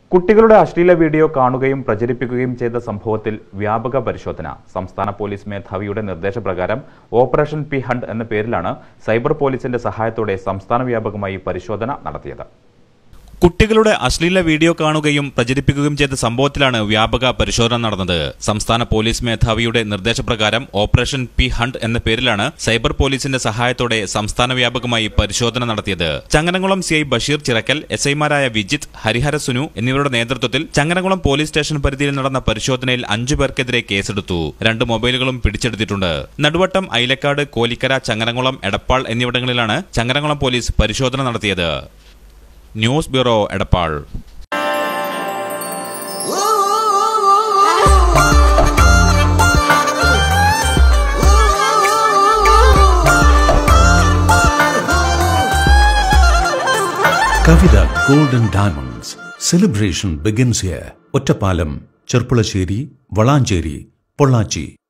കുട്ടികളുടെ അശ്ലീല വീഡിയോ കാണുകയും പ്രചരിപ്പിക്കുകയും ചെയ്ത സംഭവത്തിൽ വ്യാപക പരിശോധന സംസ്ഥാന പോലീസ് മേധാവിയുടെ നിർദ്ദേശപ്രകാരം ഓപ്പറേഷൻ പി ഹണ്ട് എന്ന പേരിലാണ് സൈബർ പോലീസിന്റെ സഹായത്തോടെ സംസ്ഥാന വ്യാപകമായി പരിശോധന നടത്തിയത് കുട്ടികളുടെ അശ്ലീല വീഡിയോ കാണുകയും പ്രചരിപ്പിക്കുകയും ചെയ്ത സംഭവത്തിലാണ് വ്യാപക പരിശോധന നടന്നത് സംസ്ഥാന പോലീസ് മേധാവിയുടെ നിർദ്ദേശപ്രകാരം ഓപ്പറേഷൻ പി ഹണ്ട് എന്ന പേരിലാണ് സൈബർ പോലീസിന്റെ സഹായത്തോടെ സംസ്ഥാന വ്യാപകമായി പരിശോധന നടത്തിയത് Changanakulam C I Basheer Chirakkal S ഐമാരായ വിജിത്ത് ഹരിഹര സുനു എന്നിവരുടെ നേതൃത്വത്തിൽ ചങ്ങനകുളം പോലീസ് സ്റ്റേഷൻ പരിധിയിൽ നടന്ന പരിശോധനയിൽ അഞ്ചു പേർക്കെതിരെ കേസെടുത്തു രണ്ട് മൊബൈലുകളും പിടിച്ചെടുത്തിട്ടുണ്ട് നടുവട്ടം ഐലക്കാട് കോലിക്കര ചങ്ങനകുളം എടപ്പാൾ എന്നിവിടങ്ങളിലാണ് ചങ്ങനകുളം പോലീസ് പരിശോധന നടത്തിയത് news bureau Edappal Kavitha golden diamonds celebration begins here Ottapalam Cherpulassery Valanchery Pollachi